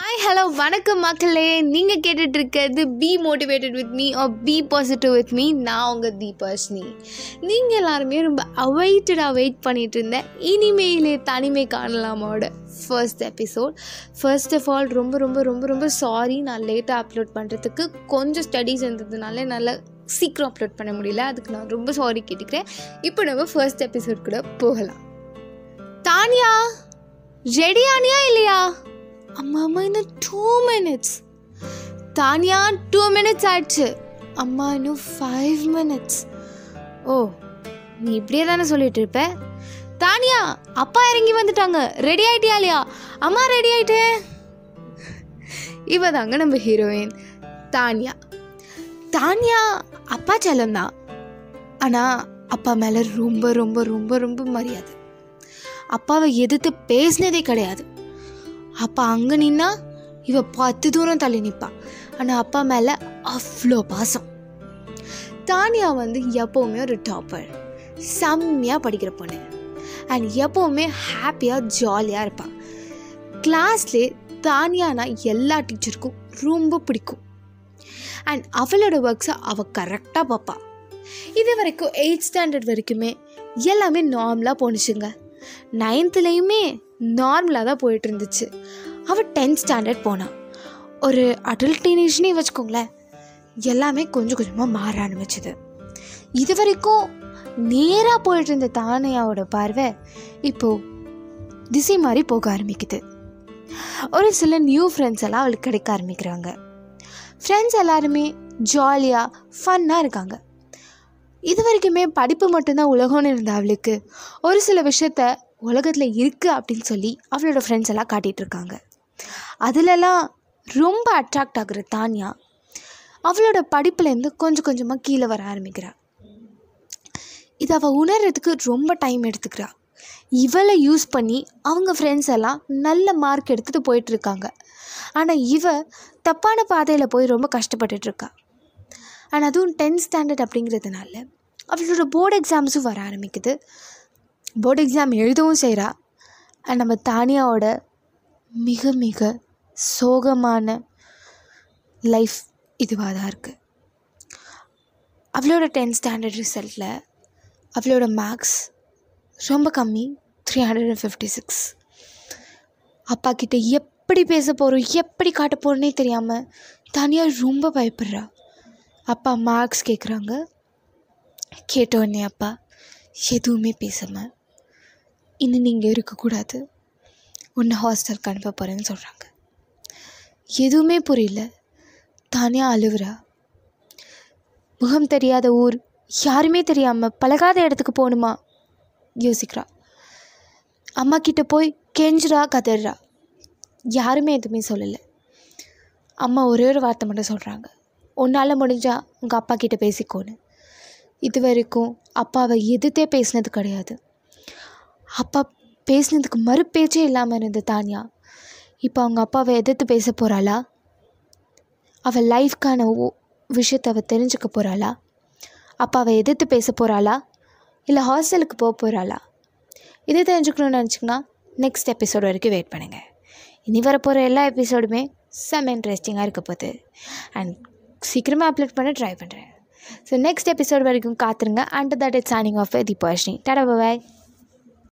hi hello வணக்கம் மக்களே நீங்கள் கேட்டுட்டு இருக்கிறது be motivated with me or be positive with me நான் உங்கள் தீபாஷ்னி நீங்கள் எல்லாருமே ரொம்ப அவைட்டடாக வெயிட் பண்ணிட்டு இருந்த இனிமேலே தனிமை காணலாமோட first episode first of all ரொம்ப ரொம்ப ரொம்ப ரொம்ப சாரி நான் லேட்டாக அப்லோட் பண்ணுறதுக்கு கொஞ்சம் ஸ்டடீஸ் இருந்ததுனால நல்லா சீக்கிரம் அப்லோட் பண்ண முடியல அதுக்கு நான் ரொம்ப சாரி கேட்டுக்கிறேன் இப்போ நம்ம ஃபர்ஸ்ட் எபிசோட் கூட போகலாம் தானியா ரெடி ஆனியா இல்லையா அம்மா அம்மா இன்னும் டூ மினிட்ஸ் தானியா டூ மினிட்ஸ் ஆயிடுச்சு அம்மா இன்னும் ஃபைவ் மினிட்ஸ் ஓ நீ இப்படியே தானே சொல்லிட்டு இருப்ப தானியா அப்பா இறங்கி வந்துட்டாங்க ரெடி ஆயிட்டியா இல்லையா அம்மா ரெடி ஆயிட்டேன் இவ தாங்க நம்ம ஹீரோயின் தானியா தானியா அப்பா செல்லம்தான் ஆனால் அப்பா மேலே ரொம்ப ரொம்ப ரொம்ப ரொம்ப மரியாதை அப்பாவை எதிர்த்து பேசினதே கிடையாது அப்பா அங்கே நின்னா இவ பத்து தூரம் தள்ளி நிற்பா ஆனால் அப்பா மேலே அவ்வளோ பாசம் தானியா வந்து எப்போவுமே ஒரு டாப்பர் செம்மையாக படிக்கிற பொண்ணு அண்ட் எப்போவுமே ஹாப்பியாக ஜாலியாக இருப்பாள் கிளாஸ்லே தானியானா எல்லா டீச்சருக்கும் ரொம்ப பிடிக்கும் அண்ட் அவளோட ஒர்க்ஸை அவள் கரெக்டாக பார்ப்பா இது வரைக்கும் எயிட் ஸ்டாண்டர்ட் வரைக்குமே எல்லாமே நார்மலாக போணுச்சுங்க நைன்த்துலேயுமே நார்மலாக தான் போயிட்டு இருந்துச்சு அவள் டென்த் ஸ்டாண்டர்ட் போனான் ஒரு அடல்ட் டீனேஜ்னே வச்சுக்கோங்களேன் எல்லாமே கொஞ்சம் கொஞ்சமாக மாற ஆரம்பிச்சுது இது வரைக்கும் நேராக போயிட்டு இருந்த தானையாவோட பார்வை இப்போது திசை மாதிரி போக ஆரம்பிக்குது ஒரு சில நியூ ஃப்ரெண்ட்ஸ் எல்லாம் அவளுக்கு கிடைக்க ஆரம்பிக்கிறாங்க ஃப்ரெண்ட்ஸ் எல்லாருமே ஜாலியாக ஃபன்னாக இருக்காங்க இது வரைக்குமே படிப்பு மட்டும்தான் உலகம்னு இருந்த அவளுக்கு ஒரு சில விஷயத்த உலகத்தில் இருக்குது அப்படின்னு சொல்லி அவளோட ஃப்ரெண்ட்ஸ் எல்லாம் காட்டிகிட்டு இருக்காங்க அதிலெல்லாம் ரொம்ப அட்ராக்ட் ஆகுற தானியா அவளோட படிப்புலேருந்து கொஞ்சம் கொஞ்சமாக கீழே வர ஆரம்பிக்கிறா இது அவள் உணர்றதுக்கு ரொம்ப டைம் எடுத்துக்கிறா இவளை யூஸ் பண்ணி அவங்க ஃப்ரெண்ட்ஸ் எல்லாம் நல்ல மார்க் எடுத்துகிட்டு போயிட்டுருக்காங்க ஆனால் இவ தப்பான பாதையில் போய் ரொம்ப கஷ்டப்பட்டுட்ருக்கா அண்ட் அதுவும் டென்த் ஸ்டாண்டர்ட் அப்படிங்கிறதுனால அவளோட போர்டு எக்ஸாம்ஸும் வர ஆரம்பிக்குது போர்டு எக்ஸாம் எழுதவும் செய்கிறா அண்ட் நம்ம தானியாவோட மிக மிக சோகமான லைஃப் இதுவாக தான் இருக்குது அவளோட டென்த் ஸ்டாண்டர்ட் ரிசல்ட்டில் அவளோட மார்க்ஸ் ரொம்ப கம்மி three hundred and fifty six அப்பா கிட்ட எப்படி பேச போகிறோம் எப்படி காட்ட போகிறோன்னே தெரியாமல் தனியாக ரொம்ப பயப்படுறா அப்பா மார்க்ஸ் கேட்குறாங்க கேட்டோடனே அப்பா எதுவுமே பேசாமல் இன்னும் நீங்கள் இருக்கக்கூடாது உன்னை ஹாஸ்டலுக்கு அனுப்ப போகிறேன்னு சொல்கிறாங்க எதுவுமே புரியல தானே அழுவுறா முகம் தெரியாத ஊர் யாருமே தெரியாமல் பழகாத இடத்துக்கு போகணுமா யோசிக்கிறா அம்மா கிட்ட போய் கெஞ்சுறா கதறா யாருமே எதுவுமே சொல்லலை அம்மா ஒரே ஒரு வார்த்தை மட்டும் சொல்கிறாங்க உன்னால் முடிஞ்சால் உங்கள் அப்பா கிட்ட பேசிக்கோன்னு இது வரைக்கும் அப்பாவை எதிர்த்தே பேசினது கிடையாது அப்பா பேசினதுக்கு மறுபேச்சே இல்லாமல் இருந்த தானியா இப்போ அவங்க அப்பாவை எதிர்த்து பேச போகிறாளா அவள் லைஃப்க்கான ஓ விஷயத்தை அவள் தெரிஞ்சுக்க போகிறாளா அப்பாவை எதிர்த்து பேச போகிறாளா இல்லை ஹாஸ்டலுக்கு போக போகிறாளா இதை தெரிஞ்சுக்கணும்னு நினச்சிங்கன்னா நெக்ஸ்ட் எபிசோட் வரைக்கும் வெயிட் பண்ணுங்கள் இனி வரப்போகிற எல்லா எபிசோடுமே செம்ம இன்ட்ரெஸ்டிங்காக இருக்க போகுது அண்ட் சீக்கிரமாக அப்லோட் பண்ண ட்ரை பண்ணுறேன் ஸோ நெக்ஸ்ட் எபிசோட் வரைக்கும் காத்துருங்க and that it signing off the Parshini tata bye